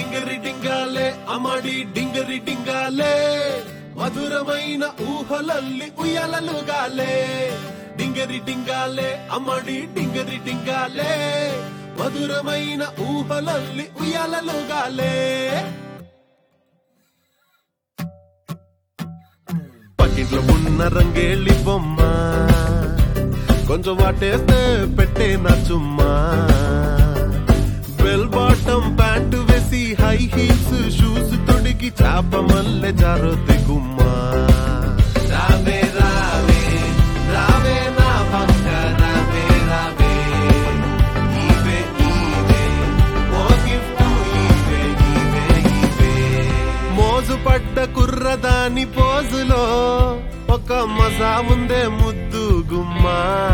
డింగరి డింగాలే అమడి డింగరి డింగాలే మధురమైన ఊహలల్లి ఉయ్యాలలుగాలే డింగరి డింగాలే అమడి డింగరి డింగాలే మధురమైన ఊహలల్లి ఉయ్యాలలుగాలే పక్కింట్లో ఉన్న రంగేళ్ళి బొమ్మ కొంచెం వాటేస్తే పెట్టే నా చుమ్మా బెల్ బాటం ప్యాంటు వేసి హై హీల్స్ షూస్ తొడిగి చాప మల్లె జారొద్ది గుమ్మా రావే రావే రావే నా పక్క రావే రావే ఇవే ఇవే ఓ గిఫ్ట్ ఇవే ఇవే ఇవే మోజు పడ్డ కుర్రదాని పోజులో ఒక మజా ఉందే ముద్దు గుమ్మా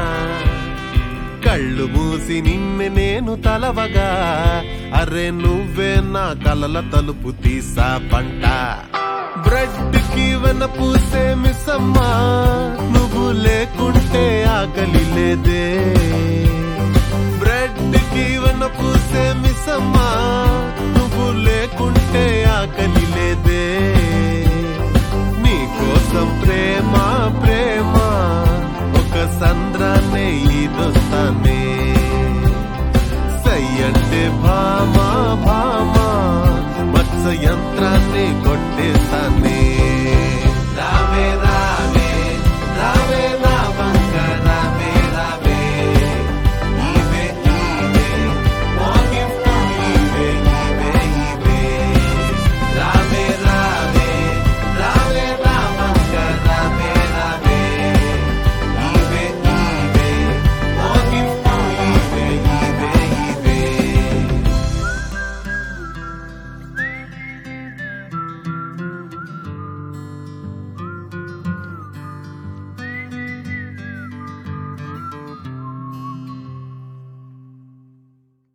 కళ్ళు మూసి నిన్నే నేను తలవగా అరే నువ్వే నా కలల తలుపు తీసా పంట బ్రెడ్ కి వెన పూసే మిస్సమ్మా నువ్వు లేకుంటే ఆకలి లేదే బ్రెడ్ కి వెన పూసే మిస్సమ్మా నువ్వు లేకుంటే ఆకలి లేదే నీ కోసం ప్రేమ ప్రేమ ఒక సంద్రాన్నే ఈదొస్తానే